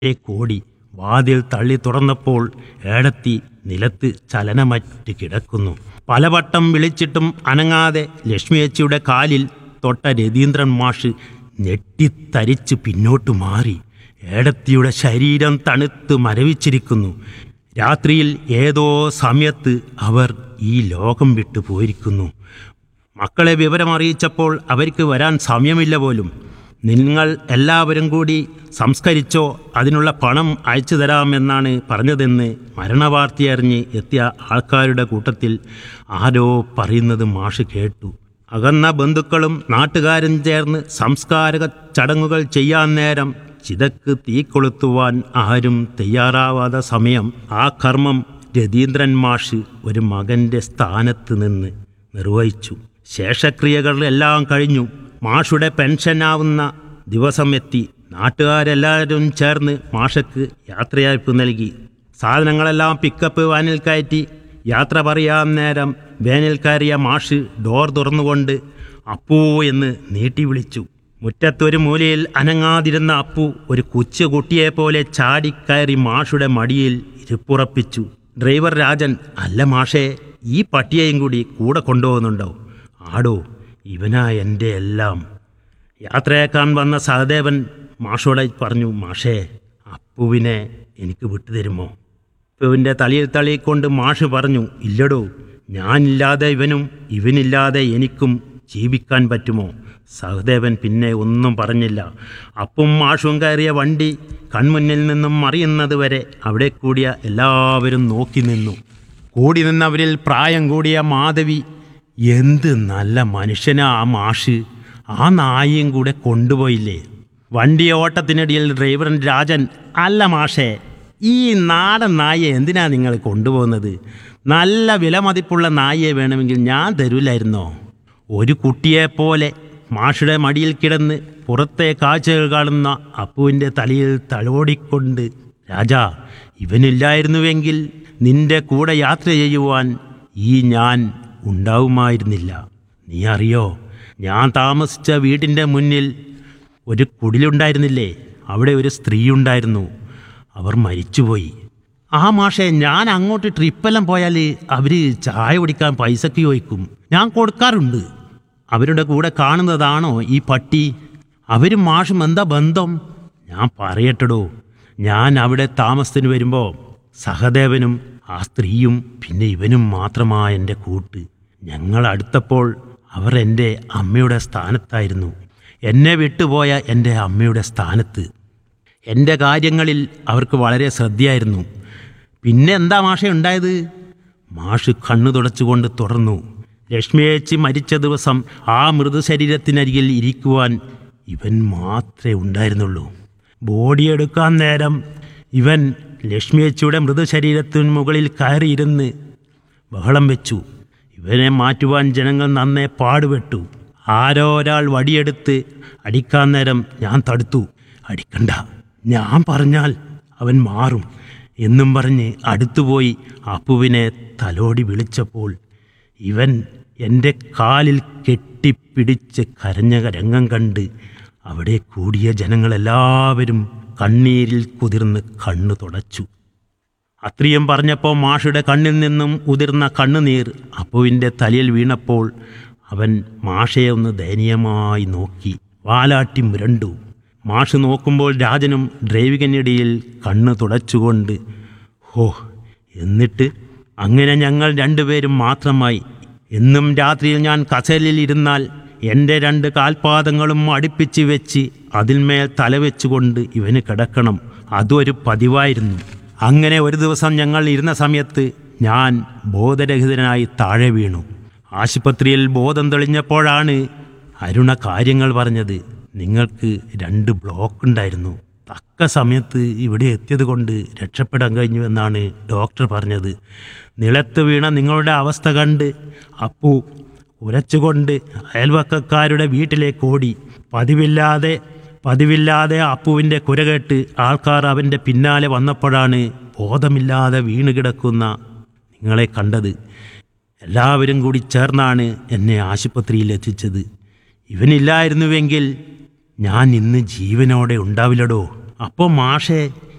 കോടി വാതിൽ തള്ളി തുറന്നപ്പോൾ ഏടത്തി നിലത്ത് ചലനമറ്റ് കിടക്കുന്നു പലവട്ടം വിളിച്ചിട്ടും അനങ്ങാതെ ലക്ഷ്മിയച്ചിയുടെ കാലിൽ തൊട്ട രതീന്ദ്രൻ മാഷ് ഞെട്ടിത്തരിച്ച് പിന്നോട്ട് മാറി ഏടത്തിയുടെ ശരീരം തണുത്ത് മരവിച്ചിരിക്കുന്നു രാത്രിയിൽ ഏതോ സമയത്ത് അവർ ഈ ലോകം വിട്ടു പോയിരിക്കുന്നു മക്കളെ വിവരമറിയിച്ചപ്പോൾ അവർക്ക് വരാൻ സമയമില്ല പോലും നിങ്ങൾ എല്ലാവരും കൂടി സംസ്കരിച്ചോ അതിനുള്ള പണം അയച്ചു തരാമെന്നാണ് പറഞ്ഞതെന്ന് മരണവാർത്ത അറിഞ്ഞ് എത്തിയ ആൾക്കാരുടെ കൂട്ടത്തിൽ ആരോ പറയുന്നത് മാഷ് കേട്ടു അകന്ന ബന്ധുക്കളും നാട്ടുകാരും ചേർന്ന് സംസ്കാരക ചടങ്ങുകൾ ചെയ്യാൻ നേരം ചിതക്ക് തീ കൊളുത്തുവാൻ ആരും തയ്യാറാവാത്ത സമയം ആ കർമ്മം രതീന്ദ്രൻ മാഷ് ഒരു മകൻ്റെ സ്ഥാനത്ത് നിന്ന് നിർവഹിച്ചു ശേഷക്രിയകളെല്ലാം കഴിഞ്ഞു മാഷുടെ പെൻഷനാവുന്ന ദിവസം എത്തി നാട്ടുകാരെല്ലാവരും ചേർന്ന് മാഷക്ക് യാത്രയയപ്പ് നൽകി സാധനങ്ങളെല്ലാം പിക്കപ്പ് വാനിൽ കയറ്റി യാത്ര പറയാൻ നേരം വേനിൽ കയറിയ മാഷ് ഡോർ തുറന്നുകൊണ്ട് അപ്പൂ എന്ന് നീട്ടി വിളിച്ചു മുറ്റത്തൊരു മൂലയിൽ അനങ്ങാതിരുന്ന അപ്പു ഒരു കൊച്ചു കുട്ടിയെപ്പോലെ ചാടിക്കയറി മാഷുടെ മടിയിൽ ഇരിപ്പുറപ്പിച്ചു ഡ്രൈവർ രാജൻ അല്ല മാഷേ ഈ പട്ടിയെയും കൂടി കൂടെ കൊണ്ടുപോകുന്നുണ്ടോ ആടോ ഇവനാ എൻ്റെ എല്ലാം യാത്രയാക്കാൻ വന്ന സഹദേവൻ മാഷോടെ പറഞ്ഞു മാഷേ അപ്പുവിനെ എനിക്ക് വിട്ടുതരുമോ അപ്പുവിൻ്റെ തലയിൽ തള്ളിക്കൊണ്ട് മാഷ് പറഞ്ഞു ഇല്ലടോ ഞാനില്ലാതെ ഇവനും ഇവനില്ലാതെ എനിക്കും ജീവിക്കാൻ പറ്റുമോ സഹദേവൻ പിന്നെ ഒന്നും പറഞ്ഞില്ല അപ്പും മാഷും കയറിയ വണ്ടി കൺമുന്നിൽ നിന്നും മറിയുന്നത് വരെ അവിടെ കൂടിയ എല്ലാവരും നോക്കി നിന്നു കൂടി നിന്നവരിൽ പ്രായം കൂടിയ മാധവി എന്ത് നല്ല മനുഷ്യനാ ആ മാഷ് ആ നായയും കൂടെ കൊണ്ടുപോയില്ലേ വണ്ടി ഓട്ടത്തിനിടയിൽ ഡ്രൈവറൻ രാജൻ അല്ല മാഷേ ഈ നാടൻ നായയെ എന്തിനാ നിങ്ങൾ കൊണ്ടുപോകുന്നത് നല്ല വിലമതിപ്പുള്ള നായയെ വേണമെങ്കിൽ ഞാൻ തരൂലായിരുന്നോ ഒരു കുട്ടിയെപ്പോലെ മാഷുടെ മടിയിൽ കിടന്ന് പുറത്തെ കാഴ്ചകൾ കാണുന്ന അപ്പുവിൻ്റെ തലയിൽ തലോടിക്കൊണ്ട് രാജാ ഇവനില്ലായിരുന്നുവെങ്കിൽ നിന്റെ കൂടെ യാത്ര ചെയ്യുവാൻ ഈ ഞാൻ ഉണ്ടാവുമായിരുന്നില്ല നീ അറിയോ ഞാൻ താമസിച്ച വീടിൻ്റെ മുന്നിൽ ഒരു കുടിലുണ്ടായിരുന്നില്ലേ അവിടെ ഒരു സ്ത്രീ ഉണ്ടായിരുന്നു അവർ മരിച്ചുപോയി ആ മാഷെ ഞാൻ അങ്ങോട്ട് ട്രിപ്പെല്ലാം പോയാൽ അവർ ചായ കുടിക്കാൻ പൈസക്ക് ചോദിക്കും ഞാൻ കൊടുക്കാറുണ്ട് അവരുടെ കൂടെ കാണുന്നതാണോ ഈ പട്ടി അവരും മാഷും എന്താ ബന്ധം ഞാൻ പറയട്ടടോ ഞാൻ അവിടെ താമസത്തിന് വരുമ്പോൾ സഹദേവനും ആ സ്ത്രീയും പിന്നെ ഇവനും മാത്രമാ എൻ്റെ കൂട്ട് ഞങ്ങൾ അടുത്തപ്പോൾ അവർ എൻ്റെ അമ്മയുടെ സ്ഥാനത്തായിരുന്നു എന്നെ വിട്ടുപോയ എൻ്റെ അമ്മയുടെ സ്ഥാനത്ത് എൻ്റെ കാര്യങ്ങളിൽ അവർക്ക് വളരെ ശ്രദ്ധയായിരുന്നു പിന്നെ എന്താ മാഷ ഉണ്ടായത് മാഷ് കണ്ണു തുടച്ചുകൊണ്ട് തുടർന്നു ലക്ഷ്മിയേച്ചി മരിച്ച ദിവസം ആ മൃതശരീരത്തിനരികിൽ ഇരിക്കുവാൻ ഇവൻ മാത്രമേ ഉണ്ടായിരുന്നുള്ളൂ ബോഡി എടുക്കാൻ നേരം ഇവൻ ലക്ഷ്മിയേച്ചിയുടെ മൃതശരീരത്തിന് മുകളിൽ കയറിയിരുന്ന് ബഹളം വെച്ചു ഇവനെ മാറ്റുവാൻ ജനങ്ങൾ നന്നേ പാടുപെട്ടു ആരോ ഒരാൾ വടിയെടുത്ത് അടിക്കാൻ നേരം ഞാൻ തടുത്തു അടിക്കണ്ട ഞാൻ പറഞ്ഞാൽ അവൻ മാറും എന്നും പറഞ്ഞ് അടുത്തുപോയി അപ്പുവിനെ തലോടി വിളിച്ചപ്പോൾ ഇവൻ എൻ്റെ കാലിൽ കെട്ടിപ്പിടിച്ച് കരഞ്ഞ രംഗം കണ്ട് അവിടെ കൂടിയ ജനങ്ങളെല്ലാവരും കണ്ണീരിൽ കുതിർന്ന് കണ്ണു തുടച്ചു അത്രയും പറഞ്ഞപ്പോൾ മാഷുടെ കണ്ണിൽ നിന്നും ഉതിർന്ന കണ്ണുനീർ അപ്പുവിൻ്റെ തലയിൽ വീണപ്പോൾ അവൻ മാഷയെ ഒന്ന് ദയനീയമായി നോക്കി വാലാട്ടി മുരണ്ടു മാഷ് നോക്കുമ്പോൾ രാജനും ഡ്രൈവിങ്ങിനിടയിൽ കണ്ണ് തുടച്ചുകൊണ്ട് ഹോ എന്നിട്ട് അങ്ങനെ ഞങ്ങൾ രണ്ടുപേരും മാത്രമായി എന്നും രാത്രിയിൽ ഞാൻ കസേലിൽ ഇരുന്നാൽ എൻ്റെ രണ്ട് കാൽപാദങ്ങളും അടുപ്പിച്ച് വെച്ച് അതിന്മേൽ തലവെച്ചുകൊണ്ട് ഇവന് കിടക്കണം അതൊരു പതിവായിരുന്നു അങ്ങനെ ഒരു ദിവസം ഞങ്ങൾ ഇരുന്ന സമയത്ത് ഞാൻ ബോധരഹിതനായി താഴെ വീണു ആശുപത്രിയിൽ ബോധം തെളിഞ്ഞപ്പോഴാണ് അരുണ കാര്യങ്ങൾ പറഞ്ഞത് നിങ്ങൾക്ക് രണ്ട് ബ്ലോക്ക് ഉണ്ടായിരുന്നു തക്ക സമയത്ത് ഇവിടെ എത്തിയത് കൊണ്ട് രക്ഷപ്പെടാൻ കഴിഞ്ഞു എന്നാണ് ഡോക്ടർ പറഞ്ഞത് നിലത്ത് വീണ നിങ്ങളുടെ അവസ്ഥ കണ്ട് അപ്പു ഉരച്ചുകൊണ്ട് അയൽവക്കക്കാരുടെ വീട്ടിലേക്ക് ഓടി പതിവില്ലാതെ പതിവില്ലാതെ അപ്പുവിൻ്റെ കുരകേട്ട് ആൾക്കാർ അവൻ്റെ പിന്നാലെ വന്നപ്പോഴാണ് ബോധമില്ലാതെ വീണ് കിടക്കുന്ന നിങ്ങളെ കണ്ടത് എല്ലാവരും കൂടി ചേർന്നാണ് എന്നെ ആശുപത്രിയിൽ എത്തിച്ചത് ഇവനില്ലായിരുന്നുവെങ്കിൽ ഞാൻ ഇന്ന് ജീവനോടെ ഉണ്ടാവില്ലടോ അപ്പോൾ മാഷെ